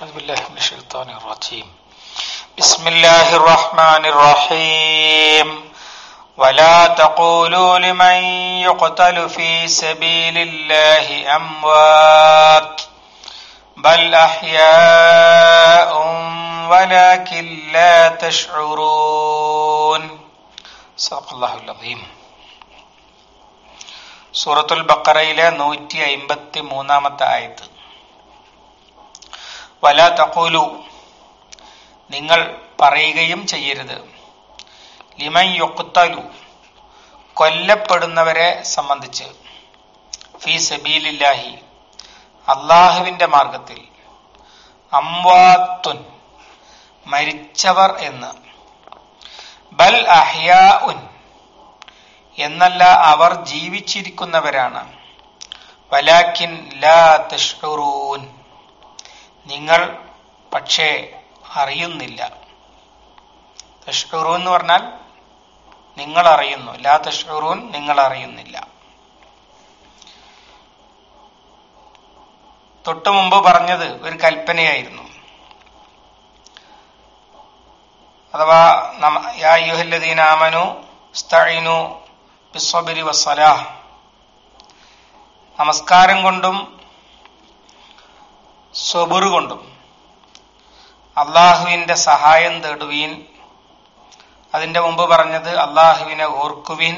أعوذ بالله من الشيطان الرجيم بسم الله الرحمن الرحيم ولا تقولوا لمن يقتل في سبيل الله أموات بل أحياء ولكن لا تشعرون صدق الله العظيم സൂറത്തുൽ ബക്കറയിലെ നൂറ്റി അയിമ്പത്തി മൂന്നാമത്തെ ആയത്ത് വല തഖൂലു നിങ്ങൾ പറയുകയും ചെയ്യരുത് ലിമൻ യുക്തലു കൊല്ലപ്പെടുന്നവരെ സംബന്ധിച്ച് ഫി സബീലില്ലാഹി അള്ളാഹുവിന്റെ മാർഗത്തിൽ അംവാത്തുൻ മരിച്ചവർ എന്ന് ബൽ അഹ്യാഉൻ എന്നല്ല അവർ ജീവിച്ചിരിക്കുന്നവരാണ് വലാക്കിൻ ലാ തഷ്ഉറൂൻ നിങ്ങൾ പക്ഷേ അറിയുന്നില്ല തഷ്ഉറൂൻ എന്ന് പറഞ്ഞാൽ നിങ്ങൾ അറിയുന്നു ലാ തഷ്ഉറൂൻ നിങ്ങൾ അറിയുന്നില്ല തൊട്ടു മുമ്പ് പറഞ്ഞത് ഒരു കൽപ്പനയായിരുന്നു അഥവാ യാ യുഹല്ലദീന ആമനു സ്തഈനു ബിസ്സബരി വസ്സലാഹ് നമസ്കാരം കൊണ്ടും സ്വബുറ് കൊണ്ടും അള്ളാഹുവിന്റെ സഹായം തേടുവീൻ അതിന്റെ മുമ്പ് പറഞ്ഞത് അള്ളാഹുവിനെ ഓർക്കുവീൻ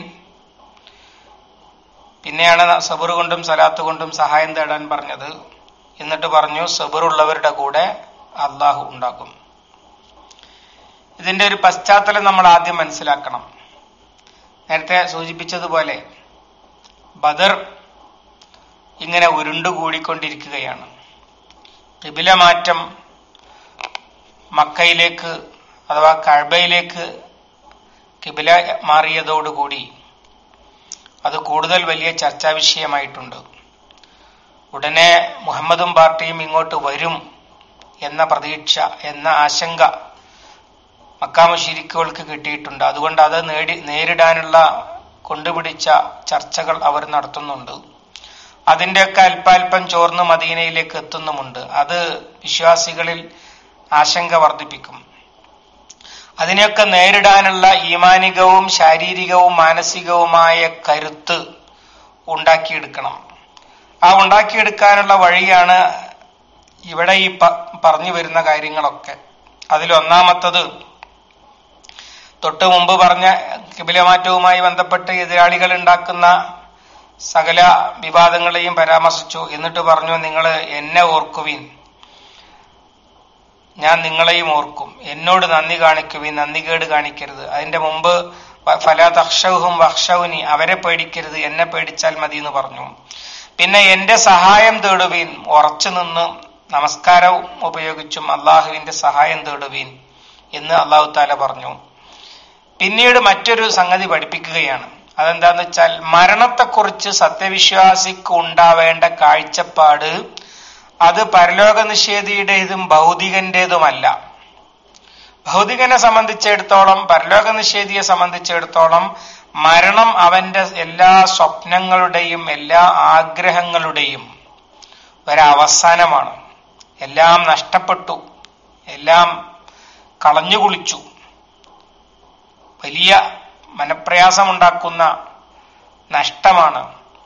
പിന്നെയാണ് സബുർ കൊണ്ടും സലാത്ത് കൊണ്ടും സഹായം തേടാൻ പറഞ്ഞത് എന്നിട്ട് പറഞ്ഞു സബുറുള്ളവരുടെ കൂടെ അള്ളാഹു ഉണ്ടാക്കും ഇതിന്റെ ഒരു പശ്ചാത്തലം നമ്മൾ ആദ്യം മനസ്സിലാക്കണം നേരത്തെ സൂചിപ്പിച്ചതുപോലെ ബദർ ഇങ്ങനെ ഉരുണ്ടുകൂടിക്കൊണ്ടിരിക്കുകയാണ് കിബില മാറ്റം മക്കയിലേക്ക് അഥവാ കഴബയിലേക്ക് കിബില മാറിയതോടുകൂടി അത് കൂടുതൽ വലിയ ചർച്ചാ വിഷയമായിട്ടുണ്ട് ഉടനെ മുഹമ്മദും പാർട്ടിയും ഇങ്ങോട്ട് വരും എന്ന പ്രതീക്ഷ എന്ന ആശങ്ക മക്കാമുശിരിക്കുകൾക്ക് കിട്ടിയിട്ടുണ്ട് അതുകൊണ്ട് അത് നേടി നേരിടാനുള്ള കൊണ്ടുപിടിച്ച ചർച്ചകൾ അവർ നടത്തുന്നുണ്ട് അതിന്റെയൊക്കെ അല്പാൽപ്പം ചോർന്ന് മദീനയിലേക്ക് എത്തുന്നുമുണ്ട് അത് വിശ്വാസികളിൽ ആശങ്ക വർദ്ധിപ്പിക്കും അതിനെയൊക്കെ നേരിടാനുള്ള ഈമാനികവും ശാരീരികവും മാനസികവുമായ കരുത്ത് ഉണ്ടാക്കിയെടുക്കണം ആ ഉണ്ടാക്കിയെടുക്കാനുള്ള വഴിയാണ് ഇവിടെ ഈ പറഞ്ഞു വരുന്ന കാര്യങ്ങളൊക്കെ അതിലൊന്നാമത്തത് തൊട്ട് മുമ്പ് പറഞ്ഞ കിബിലമാറ്റവുമായി ബന്ധപ്പെട്ട് എതിരാളികൾ ഉണ്ടാക്കുന്ന സകല വിവാദങ്ങളെയും പരാമർശിച്ചു എന്നിട്ട് പറഞ്ഞു നിങ്ങൾ എന്നെ ഓർക്കുവിൻ ഞാൻ നിങ്ങളെയും ഓർക്കും എന്നോട് നന്ദി കാണിക്കുവിൻ നന്ദികേട് കാണിക്കരുത് അതിന്റെ മുമ്പ് ഫലാ തക്ഷവും വക്ഷവുനി അവരെ പേടിക്കരുത് എന്നെ പേടിച്ചാൽ മതി എന്ന് പറഞ്ഞു പിന്നെ എന്റെ സഹായം തേടുവീൻ ഉറച്ചു നിന്ന് നമസ്കാരവും ഉപയോഗിച്ചും അള്ളാഹുവിന്റെ സഹായം തേടുവീൻ എന്ന് അള്ളാഹു താല പറഞ്ഞു പിന്നീട് മറ്റൊരു സംഗതി പഠിപ്പിക്കുകയാണ് അതെന്താന്ന് വെച്ചാൽ മരണത്തെക്കുറിച്ച് സത്യവിശ്വാസിക്ക് ഉണ്ടാവേണ്ട കാഴ്ചപ്പാട് അത് പരലോക നിഷേധിയുടേതും ഭൗതികന്റേതുമല്ല ഭൗതികനെ സംബന്ധിച്ചിടത്തോളം പരലോക നിഷേധിയെ സംബന്ധിച്ചിടത്തോളം മരണം അവന്റെ എല്ലാ സ്വപ്നങ്ങളുടെയും എല്ലാ ആഗ്രഹങ്ങളുടെയും ഒരവസാനമാണ് എല്ലാം നഷ്ടപ്പെട്ടു എല്ലാം കളഞ്ഞുകുളിച്ചു വലിയ മനപ്രയാസമുണ്ടാക്കുന്ന നഷ്ടമാണ്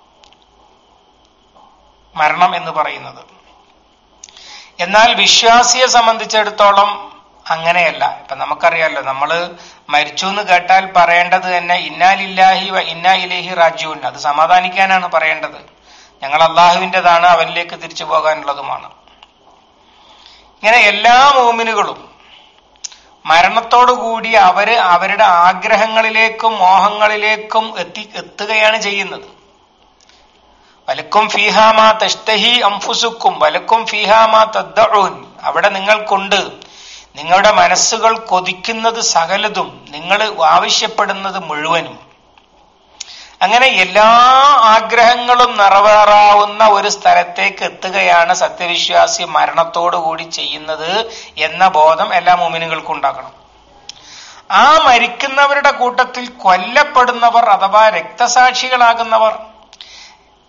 മരണം എന്ന് പറയുന്നത് എന്നാൽ വിശ്വാസിയെ സംബന്ധിച്ചിടത്തോളം അങ്ങനെയല്ല ഇപ്പൊ നമുക്കറിയാലോ നമ്മൾ മരിച്ചു എന്ന് കേട്ടാൽ പറയേണ്ടത് തന്നെ ഇന്നാലില്ലാഹി ഇന്നാ ഇലേഹി റാജുവിൻ അത് സമാധാനിക്കാനാണ് പറയേണ്ടത് ഞങ്ങൾ അള്ളാഹുവിൻ്റെതാണ് അവനിലേക്ക് തിരിച്ചു പോകാനുള്ളതുമാണ് ഇങ്ങനെ എല്ലാ മോമിനുകളും മരണത്തോടുകൂടി അവര് അവരുടെ ആഗ്രഹങ്ങളിലേക്കും മോഹങ്ങളിലേക്കും എത്തി എത്തുകയാണ് ചെയ്യുന്നത് വലക്കും ഫീഹാമാ തഷ്തഹി അംഫുസുക്കും വലക്കും ഫീഹാമാ തദ്ദഊൻ അവിടെ നിങ്ങൾക്കുണ്ട് നിങ്ങളുടെ മനസ്സുകൾ കൊതിക്കുന്നത് സകലതും നിങ്ങൾ ആവശ്യപ്പെടുന്നത് മുഴുവനും അങ്ങനെ എല്ലാ ആഗ്രഹങ്ങളും നിറവേറാവുന്ന ഒരു സ്ഥലത്തേക്ക് എത്തുകയാണ് സത്യവിശ്വാസി മരണത്തോടുകൂടി ചെയ്യുന്നത് എന്ന ബോധം എല്ലാ മോമിനുകൾക്കും ഉണ്ടാക്കണം ആ മരിക്കുന്നവരുടെ കൂട്ടത്തിൽ കൊല്ലപ്പെടുന്നവർ അഥവാ രക്തസാക്ഷികളാകുന്നവർ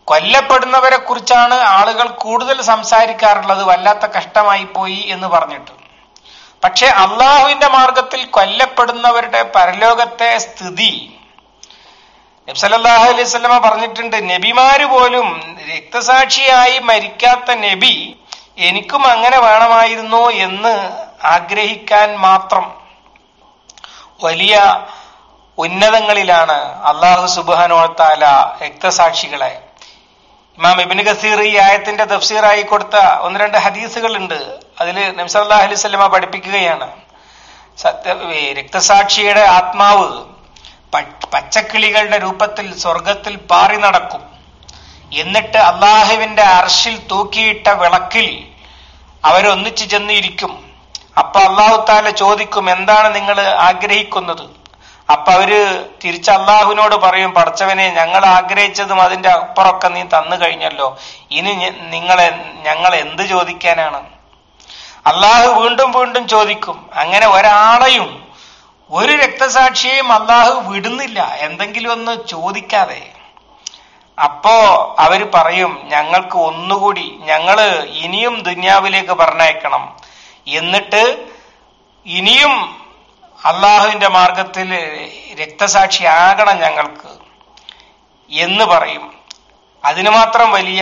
കൊല്ലപ്പെടുന്നവരെ കുറിച്ചാണ് ആളുകൾ കൂടുതൽ സംസാരിക്കാറുള്ളത് വല്ലാത്ത കഷ്ടമായി പോയി എന്ന് പറഞ്ഞിട്ട് പക്ഷെ അള്ളാഹുവിന്റെ മാർഗത്തിൽ കൊല്ലപ്പെടുന്നവരുടെ പരലോകത്തെ സ്ഥിതി നബ്സല്ലാഹു അലൈഹി സ്വലമ പറഞ്ഞിട്ടുണ്ട് നബിമാര് പോലും രക്തസാക്ഷിയായി മരിക്കാത്ത നബി എനിക്കും അങ്ങനെ വേണമായിരുന്നു എന്ന് ആഗ്രഹിക്കാൻ മാത്രം വലിയ ഉന്നതങ്ങളിലാണ് അള്ളാഹു സുബാനോത്താല രക്തസാക്ഷികളെ ഇമാം ഇബിൻ ഗസീർ ഈ ആയത്തിന്റെ തഫ്സീറായി കൊടുത്ത ഒന്ന് രണ്ട് ഹദീസുകളുണ്ട് അതിൽ നബ്സല്ലാ അലൈഹി സ്വലമ പഠിപ്പിക്കുകയാണ് സത്യ രക്തസാക്ഷിയുടെ ആത്മാവ് പച്ചക്കിളികളുടെ രൂപത്തിൽ സ്വർഗത്തിൽ പാറി നടക്കും എന്നിട്ട് അള്ളാഹുവിന്റെ അർഷിൽ തൂക്കിയിട്ട വിളക്കിൽ അവരൊന്നിച്ചു ചെന്നിരിക്കും അപ്പൊ അള്ളാഹു താല ചോദിക്കും എന്താണ് നിങ്ങൾ ആഗ്രഹിക്കുന്നത് അപ്പൊ അവര് തിരിച്ച് അള്ളാഹുവിനോട് പറയും പടച്ചവനെ ഞങ്ങൾ ആഗ്രഹിച്ചതും അതിന്റെ അപ്പുറമൊക്കെ നീ തന്നു കഴിഞ്ഞല്ലോ ഇനി നിങ്ങളെ ഞങ്ങൾ എന്ത് ചോദിക്കാനാണ് അള്ളാഹു വീണ്ടും വീണ്ടും ചോദിക്കും അങ്ങനെ ഒരാളെയും ഒരു രക്തസാക്ഷിയെയും അള്ളാഹു വിടുന്നില്ല എന്തെങ്കിലും ഒന്ന് ചോദിക്കാതെ അപ്പോ അവര് പറയും ഞങ്ങൾക്ക് ഒന്നുകൂടി ഞങ്ങള് ഇനിയും ദുന്യാവിലേക്ക് പറഞ്ഞയക്കണം എന്നിട്ട് ഇനിയും അള്ളാഹുവിന്റെ മാർഗത്തിൽ രക്തസാക്ഷിയാകണം ഞങ്ങൾക്ക് എന്ന് പറയും അതിനു മാത്രം വലിയ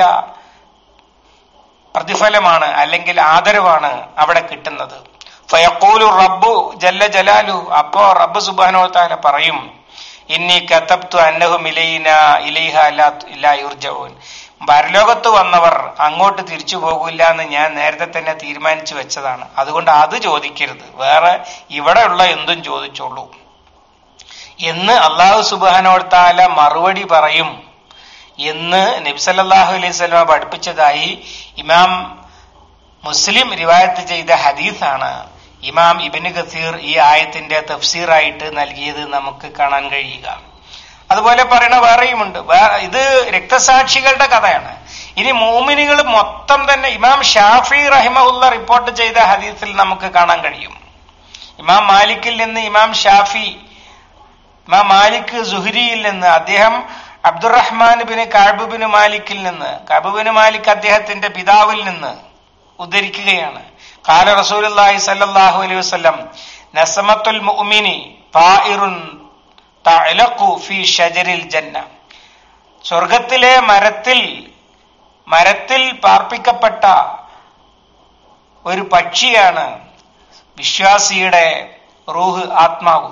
പ്രതിഫലമാണ് അല്ലെങ്കിൽ ആദരവാണ് അവിടെ കിട്ടുന്നത് ഫയക്കൂലു റബ്ബു ജല്ല ജലാലു അപ്പോ റബ്ബ് സുബാനോ താല പറയും ഇന്നി കത്തബ്തു അന്നഹും ഇലൈന ഇലൈഹ ഇല്ലാ യുർജവൻ പരലോകത്ത് വന്നവർ അങ്ങോട്ട് തിരിച്ചു പോകില്ല എന്ന് ഞാൻ നേരത്തെ തന്നെ തീരുമാനിച്ചു വെച്ചതാണ് അതുകൊണ്ട് അത് ചോദിക്കരുത് വേറെ ഇവിടെയുള്ള എന്തും ചോദിച്ചോളൂ എന്ന് അള്ളാഹു സുബാനോർത്താല മറുപടി പറയും എന്ന് നബ്സല്ലാഹു അലൈഹി സ്വലമ പഠിപ്പിച്ചതായി ഇമാം മുസ്ലിം റിവായത്ത് ചെയ്ത ഹദീസാണ് ഇമാം ഇബിന് ഗസീർ ഈ ആയത്തിന്റെ തഫ്സീറായിട്ട് നൽകിയത് നമുക്ക് കാണാൻ കഴിയുക അതുപോലെ പറയണ വേറെയുമുണ്ട് ഇത് രക്തസാക്ഷികളുടെ കഥയാണ് ഇനി മോമിനികൾ മൊത്തം തന്നെ ഇമാം ഷാഫി റഹിമുല്ല റിപ്പോർട്ട് ചെയ്ത ഹദീസിൽ നമുക്ക് കാണാൻ കഴിയും ഇമാം മാലിക്കിൽ നിന്ന് ഇമാം ഷാഫി ഇമാം മാലിക് സുഹരിയിൽ നിന്ന് അദ്ദേഹം അബ്ദുറഹ്മാൻ ബിന് കാബുബിന് മാലിക്കിൽ നിന്ന് കാബുബിന് മാലിക് അദ്ദേഹത്തിന്റെ പിതാവിൽ നിന്ന് ഉദ്ധരിക്കുകയാണ് കാല റസൂലി സല്ലാഹു അലൈഹി വസ്ലം നസമത്തുൽ മുഅ്മിനി തായിറുൻ തഅലഖു ഫി ഷജരിൽ ജന്ന സ്വർഗത്തിലെ മരത്തിൽ മരത്തിൽ പാർപ്പിക്കപ്പെട്ട ഒരു പക്ഷിയാണ് വിശ്വാസിയുടെ റൂഹ് ആത്മാവ്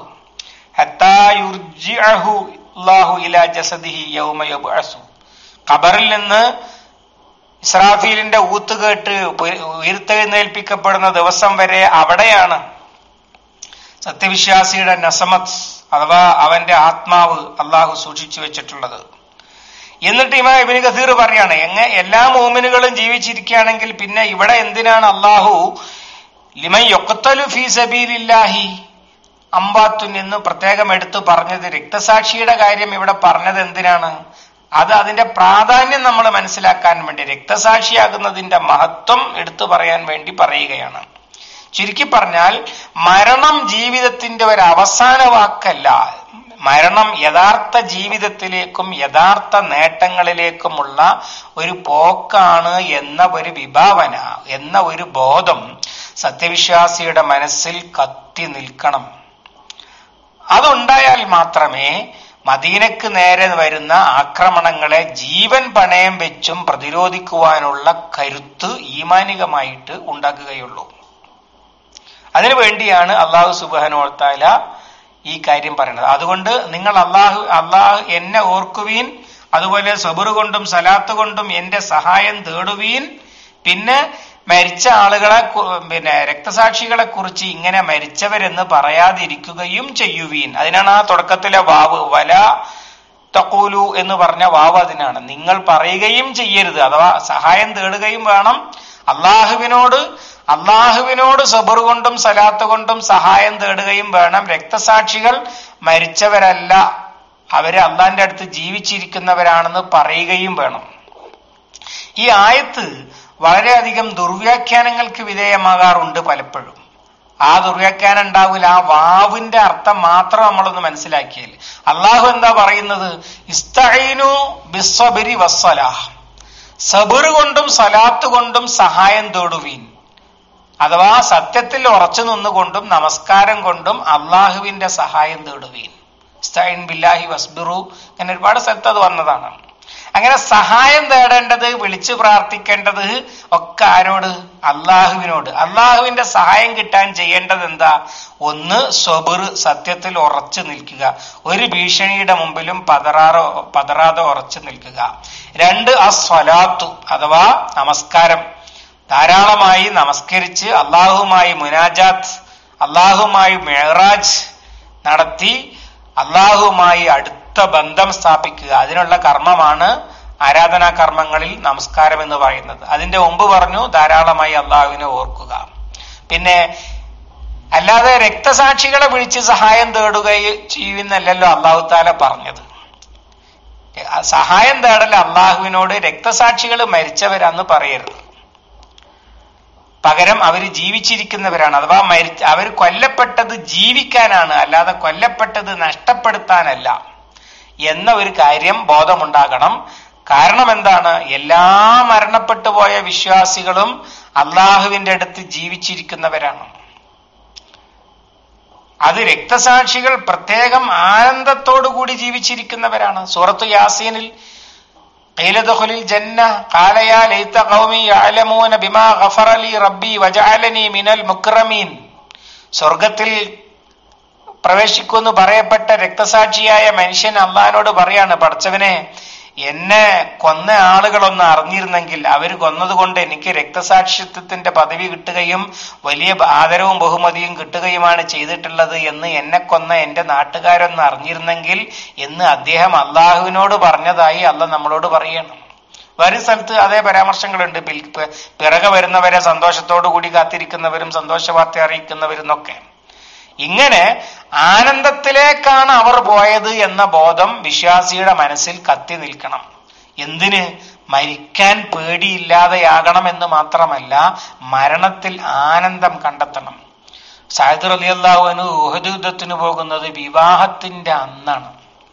ഖബറിൽ നിന്ന് ഇസ്രാഫീലിന്റെ ഊത്ത് കേട്ട് ഉയർത്തെഴുന്നേൽപ്പിക്കപ്പെടുന്ന ദിവസം വരെ അവിടെയാണ് സത്യവിശ്വാസിയുടെ നസമത്ത് അഥവാ അവന്റെ ആത്മാവ് അള്ളാഹു സൂക്ഷിച്ചു വെച്ചിട്ടുള്ളത് എന്നിട്ട് ഇമാ ഇബിന് കസീർ പറയാണ് എങ്ങ എല്ലാ മോമിനുകളും ജീവിച്ചിരിക്കുകയാണെങ്കിൽ പിന്നെ ഇവിടെ എന്തിനാണ് അള്ളാഹു ലിമൻ യൊക്കത്തലു ഫീ സബീലില്ലാഹി അമ്പാത്തുൻ എന്ന് പ്രത്യേകം എടുത്തു പറഞ്ഞത് രക്തസാക്ഷിയുടെ കാര്യം ഇവിടെ പറഞ്ഞത് എന്തിനാണ് അത് അതിന്റെ പ്രാധാന്യം നമ്മൾ മനസ്സിലാക്കാൻ വേണ്ടി രക്തസാക്ഷിയാകുന്നതിന്റെ മഹത്വം എടുത്തു പറയാൻ വേണ്ടി പറയുകയാണ് ചുരുക്കി പറഞ്ഞാൽ മരണം ജീവിതത്തിന്റെ ഒരു അവസാന വാക്കല്ല മരണം യഥാർത്ഥ ജീവിതത്തിലേക്കും യഥാർത്ഥ നേട്ടങ്ങളിലേക്കുമുള്ള ഒരു പോക്കാണ് എന്ന ഒരു വിഭാവന എന്ന ഒരു ബോധം സത്യവിശ്വാസിയുടെ മനസ്സിൽ കത്തി നിൽക്കണം അതുണ്ടായാൽ മാത്രമേ മദീനക്ക് നേരെ വരുന്ന ആക്രമണങ്ങളെ ജീവൻ പണയം വെച്ചും പ്രതിരോധിക്കുവാനുള്ള കരുത്ത് ഈമാനികമായിട്ട് ഉണ്ടാക്കുകയുള്ളൂ അതിനു വേണ്ടിയാണ് അള്ളാഹു സുബാനോർത്താല ഈ കാര്യം പറയുന്നത് അതുകൊണ്ട് നിങ്ങൾ അള്ളാഹു അള്ളാഹു എന്നെ ഓർക്കുവീൻ അതുപോലെ സബുറ് കൊണ്ടും സലാത്ത് കൊണ്ടും എന്റെ സഹായം തേടുവീൻ പിന്നെ മരിച്ച ആളുകളെ പിന്നെ രക്തസാക്ഷികളെ കുറിച്ച് ഇങ്ങനെ മരിച്ചവരെന്ന് പറയാതിരിക്കുകയും ചെയ്യുവീൻ അതിനാണ് ആ തുടക്കത്തിലെ വാവ് വല തക്കൂലു എന്ന് പറഞ്ഞ വാവ് അതിനാണ് നിങ്ങൾ പറയുകയും ചെയ്യരുത് അഥവാ സഹായം തേടുകയും വേണം അള്ളാഹുവിനോട് അള്ളാഹുവിനോട് സബർ കൊണ്ടും സലാത്ത് കൊണ്ടും സഹായം തേടുകയും വേണം രക്തസാക്ഷികൾ മരിച്ചവരല്ല അവര് അള്ളാന്റെ അടുത്ത് ജീവിച്ചിരിക്കുന്നവരാണെന്ന് പറയുകയും വേണം ഈ ആയത്ത് വളരെയധികം ദുർവ്യാഖ്യാനങ്ങൾക്ക് വിധേയമാകാറുണ്ട് പലപ്പോഴും ആ ദുർവ്യാഖ്യാനം ഉണ്ടാവില്ല ആ വാവിന്റെ അർത്ഥം മാത്രം നമ്മളൊന്ന് മനസ്സിലാക്കിയാൽ അള്ളാഹു എന്താ പറയുന്നത് ഇസ്തഈനു ബിസ്സബരി വസ്സലാഹ് സബുർ കൊണ്ടും സലാത്ത് കൊണ്ടും സഹായം തേടുവീൻ അഥവാ സത്യത്തിൽ ഉറച്ചു നിന്നുകൊണ്ടും നമസ്കാരം കൊണ്ടും അള്ളാഹുവിന്റെ സഹായം തേടുവീൻ സ്തൈൻ ബില്ലാഹി വസ്ബിറു അങ്ങനെ ഒരുപാട് സ്ഥലത്ത് അത് വന്നതാണ് അങ്ങനെ സഹായം തേടേണ്ടത് വിളിച്ചു പ്രാർത്ഥിക്കേണ്ടത് ഒക്കെ ആരോട് അള്ളാഹുവിനോട് അള്ളാഹുവിന്റെ സഹായം കിട്ടാൻ ചെയ്യേണ്ടത് എന്താ ഒന്ന് സ്വബിർ സത്യത്തിൽ ഉറച്ചു നിൽക്കുക ഒരു ഭീഷണിയുടെ മുമ്പിലും പതറാറോ പതറാതെ ഉറച്ചു നിൽക്കുക രണ്ട് അസ്വലാത്തു അഥവാ നമസ്കാരം ധാരാളമായി നമസ്കരിച്ച് അള്ളാഹുമായി മുനാജാത്ത് അള്ളാഹുമായി മേറാജ് നടത്തി അള്ളാഹുമായി അടുത്ത ബന്ധം സ്ഥാപിക്കുക അതിനുള്ള കർമ്മമാണ് ആരാധനാ കർമ്മങ്ങളിൽ നമസ്കാരം എന്ന് പറയുന്നത് അതിന്റെ മുമ്പ് പറഞ്ഞു ധാരാളമായി അള്ളാഹുവിനെ ഓർക്കുക പിന്നെ അല്ലാതെ രക്തസാക്ഷികളെ വിളിച്ച് സഹായം തേടുകയും ചെയ്യുന്നല്ലല്ലോ അള്ളാഹു താല പറഞ്ഞത് സഹായം തേടൽ അള്ളാഹുവിനോട് രക്തസാക്ഷികൾ മരിച്ചവരാന്ന് പറയരുത് പകരം അവർ ജീവിച്ചിരിക്കുന്നവരാണ് അഥവാ മരി അവർ കൊല്ലപ്പെട്ടത് ജീവിക്കാനാണ് അല്ലാതെ കൊല്ലപ്പെട്ടത് നഷ്ടപ്പെടുത്താനല്ല എന്ന ഒരു കാര്യം ബോധമുണ്ടാകണം കാരണം എന്താണ് എല്ലാ മരണപ്പെട്ടു പോയ വിശ്വാസികളും അള്ളാഹുവിന്റെ അടുത്ത് ജീവിച്ചിരിക്കുന്നവരാണ് അത് രക്തസാക്ഷികൾ പ്രത്യേകം ആനന്ദത്തോടു കൂടി ജീവിച്ചിരിക്കുന്നവരാണ് സൂറത്ത് യാസീനിൽ قيل ادخل الجنة قال يا ليت قومي يعلمون بما غفر لي ربي وجعلني من المكرمين സ്വർഗത്തിൽ പ്രവേശിക്കുമെന്ന് പറയപ്പെട്ട രക്തസാക്ഷിയായ മനുഷ്യൻ അള്ളഹാനോട് പറയാണ് പഠിച്ചവനെ എന്നെ കൊന്ന ആളുകളൊന്ന് അറിഞ്ഞിരുന്നെങ്കിൽ അവർ കൊന്നതുകൊണ്ട് എനിക്ക് രക്തസാക്ഷിത്വത്തിന്റെ പദവി കിട്ടുകയും വലിയ ആദരവും ബഹുമതിയും കിട്ടുകയുമാണ് ചെയ്തിട്ടുള്ളത് എന്ന് എന്നെ കൊന്ന എന്റെ നാട്ടുകാരൊന്ന് അറിഞ്ഞിരുന്നെങ്കിൽ എന്ന് അദ്ദേഹം അള്ളാഹുവിനോട് പറഞ്ഞതായി അല്ല നമ്മളോട് പറയണം വേറെ സ്ഥലത്ത് അതേ പരാമർശങ്ങളുണ്ട് പിറകെ വരുന്നവരെ സന്തോഷത്തോടു കൂടി കാത്തിരിക്കുന്നവരും സന്തോഷ വാർത്ത അറിയിക്കുന്നവരും എന്നൊക്കെ ഇങ്ങനെ ആനന്ദത്തിലേക്കാണ് അവർ പോയത് എന്ന ബോധം വിശ്വാസിയുടെ മനസ്സിൽ കത്തി നിൽക്കണം എന്തിന് മരിക്കാൻ പേടിയില്ലാതെയാകണം എന്ന് മാത്രമല്ല മരണത്തിൽ ആനന്ദം കണ്ടെത്തണം സാഹിദ് അലി അള്ളാഹുവിന് ഉഹദ് യുദ്ധത്തിന് പോകുന്നത് വിവാഹത്തിന്റെ അന്നാണ്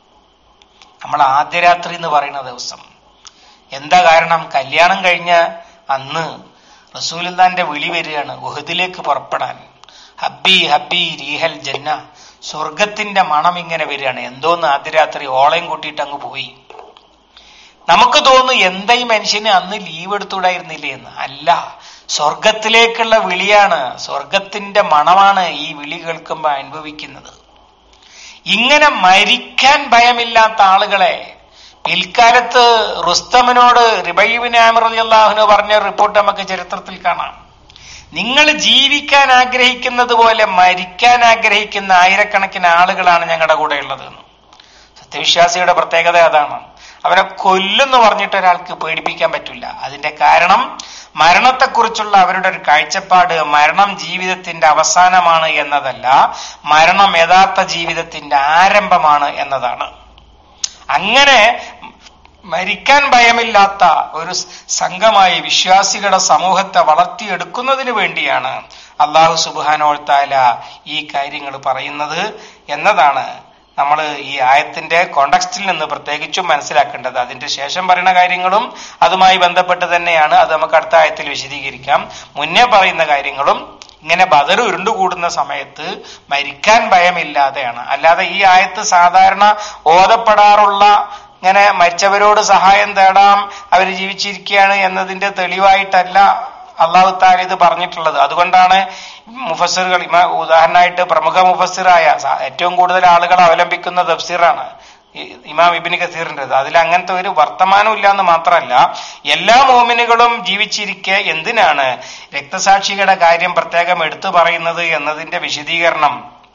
നമ്മൾ ആദ്യ രാത്രി എന്ന് പറയുന്ന ദിവസം എന്താ കാരണം കല്യാണം കഴിഞ്ഞ അന്ന് റസൂലിന്റെ വിളി വരികയാണ് ഉഹദിലേക്ക് പുറപ്പെടാൻ ഹബ്ബി ഹബ്ബി രീഹൽ ജന്ന സ്വർഗത്തിന്റെ മണം ഇങ്ങനെ വരികയാണ് എന്തോന്ന് ആദ്യ രാത്രി ഓളയും കൂട്ടിയിട്ട് അങ്ങ് പോയി നമുക്ക് തോന്നുന്നു എന്താ ഈ മനുഷ്യന് അന്ന് ലീവ് എടുത്തുകൂടായിരുന്നില്ലേ എന്ന് അല്ല സ്വർഗത്തിലേക്കുള്ള വിളിയാണ് സ്വർഗത്തിന്റെ മണമാണ് ഈ വിളി കേൾക്കുമ്പോൾ അനുഭവിക്കുന്നത് ഇങ്ങനെ മരിക്കാൻ ഭയമില്ലാത്ത ആളുകളെ പിൽക്കാലത്ത് റുസ്തമിനോട് റിബൈബിൻ ആമിർ അള്ളാഹുനു പറഞ്ഞ റിപ്പോർട്ട് നമുക്ക് ചരിത്രത്തിൽ കാണാം നിങ്ങൾ ജീവിക്കാൻ ആഗ്രഹിക്കുന്നത് പോലെ മരിക്കാൻ ആഗ്രഹിക്കുന്ന ആയിരക്കണക്കിന് ആളുകളാണ് ഞങ്ങളുടെ കൂടെ ഉള്ളത് സത്യവിശ്വാസിയുടെ പ്രത്യേകത അതാണ് അവനെ കൊല്ലുന്നു പറഞ്ഞിട്ട് ഒരാൾക്ക് പേടിപ്പിക്കാൻ പറ്റില്ല അതിന്റെ കാരണം മരണത്തെക്കുറിച്ചുള്ള അവരുടെ ഒരു കാഴ്ചപ്പാട് മരണം ജീവിതത്തിന്റെ അവസാനമാണ് എന്നതല്ല മരണം യഥാർത്ഥ ജീവിതത്തിന്റെ ആരംഭമാണ് എന്നതാണ് അങ്ങനെ മരിക്കാൻ ഭയമില്ലാത്ത ഒരു സംഘമായി വിശ്വാസികളുടെ സമൂഹത്തെ വളർത്തിയെടുക്കുന്നതിന് വേണ്ടിയാണ് അള്ളാഹു സുബാനോൾത്താല ഈ കാര്യങ്ങൾ പറയുന്നത് എന്നതാണ് നമ്മൾ ഈ ആയത്തിന്റെ കോണ്ടക്സ്റ്റിൽ നിന്ന് പ്രത്യേകിച്ചും മനസ്സിലാക്കേണ്ടത് അതിന്റെ ശേഷം പറയുന്ന കാര്യങ്ങളും അതുമായി ബന്ധപ്പെട്ട് തന്നെയാണ് അത് നമുക്ക് അടുത്ത ആയത്തിൽ വിശദീകരിക്കാം മുന്നേ പറയുന്ന കാര്യങ്ങളും ഇങ്ങനെ ബദർ ഉരുണ്ടുകൂടുന്ന സമയത്ത് മരിക്കാൻ ഭയമില്ലാതെയാണ് അല്ലാതെ ഈ ആയത്ത് സാധാരണ ഓതപ്പെടാറുള്ള ഇങ്ങനെ മരിച്ചവരോട് സഹായം തേടാം അവർ ജീവിച്ചിരിക്കുകയാണ് എന്നതിന്റെ തെളിവായിട്ടല്ല അള്ളാഹു താല ഇത് പറഞ്ഞിട്ടുള്ളത് അതുകൊണ്ടാണ് മുഫസ്സിറുകൾ ഉദാഹരണമായിട്ട് പ്രമുഖ മുഫസ്സിറായ ഏറ്റവും കൂടുതൽ ആളുകൾ അവലംബിക്കുന്ന തഫ്സീറാണ് ഇമാം ഇബിന് കസീറിൻ്റെത് അതിൽ അങ്ങനത്തെ ഒരു വർത്തമാനം ഇല്ല എന്ന് മാത്രമല്ല എല്ലാ മോമിനുകളും ജീവിച്ചിരിക്കെ എന്തിനാണ് രക്തസാക്ഷികളുടെ കാര്യം പ്രത്യേകം എടുത്തു പറയുന്നത് എന്നതിന്റെ വിശദീകരണം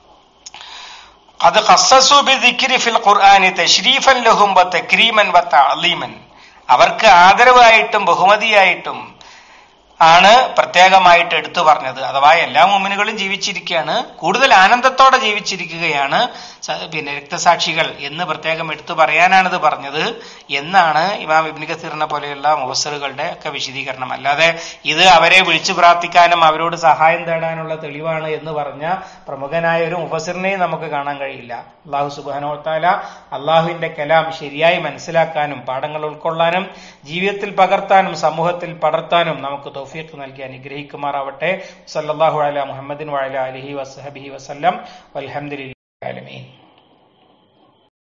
അത് ഫിൽ ഖുർആനി തഷ്രീഫൻ ലഹും വ തക്രീമൻ വ തഅലീമൻ അവർക്ക് ആദരവായിട്ടും ബഹുമതിയായിട്ടും ആണ് പ്രത്യേകമായിട്ട് എടുത്തു പറഞ്ഞത് അഥവാ എല്ലാ മുമിനുകളും ജീവിച്ചിരിക്കുകയാണ് കൂടുതൽ ആനന്ദത്തോടെ ജീവിച്ചിരിക്കുകയാണ് സ- പിന്നെ രക്തസാക്ഷികൾ എന്ന് പ്രത്യേകം എടുത്തു പറയാനാണിത് പറഞ്ഞത് എന്നാണ് ഇമാം ഇബ്നു കസീറിനെ പോലെയുള്ള മുഫസറുകളുടെ ഒക്കെ വിശദീകരണം അല്ലാതെ ഇത് അവരെ വിളിച്ചു പ്രാർത്ഥിക്കാനും അവരോട് സഹായം തേടാനുള്ള തെളിവാണ് എന്ന് പറഞ്ഞ പ്രമുഖനായ ഒരു മുഫസറിനെയും നമുക്ക് കാണാൻ കഴിയില്ല അള്ളാഹു സുബാനോത്താല അള്ളാഹുവിന്റെ കലാം ശരിയായി മനസ്സിലാക്കാനും പാഠങ്ങൾ ഉൾക്കൊള്ളാനും ജീവിതത്തിൽ പകർത്താനും സമൂഹത്തിൽ പടർത്താനും നമുക്ക് തൗഫീഖ് നൽകി അനുഗ്രഹിക്കുമാറാവട്ടെ സല്ലല്ലാഹു അല മുഹമ്മദിൻ വഅല അലിഹി വസഹബിഹി വസല്ലം വൽഹംദുലില്ലാഹി ആലമീൻ